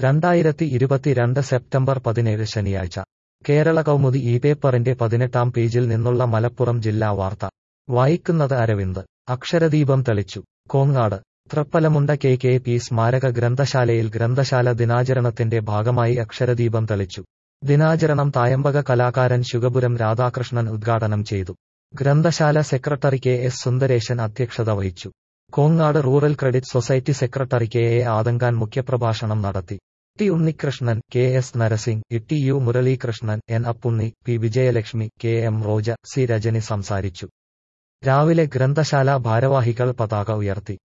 രണ്ടായിരത്തി ഇരുപത്തിരണ്ട് സെപ്റ്റംബർ പതിനേഴ് ശനിയാഴ്ച കേരള കൗമുദി ഈ പേപ്പറിന്റെ പതിനെട്ടാം പേജിൽ നിന്നുള്ള മലപ്പുറം ജില്ലാ വാർത്ത വായിക്കുന്നത് അരവിന്ദ് അക്ഷരദീപം തെളിച്ചു Kongad Thrippalamunda K K P സ്മാരക ഗ്രന്ഥശാലയിൽ ഗ്രന്ഥശാല ദിനാചരണത്തിന്റെ ഭാഗമായി അക്ഷരദീപം തെളിച്ചു ദിനാചരണം തായമ്പക കലാകാരൻ ശുഗപുരം രാധാകൃഷ്ണൻ ഉദ്ഘാടനം ചെയ്തു ഗ്രന്ഥശാല സെക്രട്ടറി കെ എസ് സുന്ദരേശൻ അധ്യക്ഷത വഹിച്ചു Kongad rural credit society secretary K A Adankan മുഖ്യപ്രഭാഷണം നടത്തി T Unnikrishnan K S Narasing Itty U Muralikrishnan N Appunni P Vijayalakshmi K M Roja C Rajani സംസാരിച്ചു രാവിലെ ഗ്രന്ഥശാല ഭാരവാഹികൾ പതാക ഉയർത്തി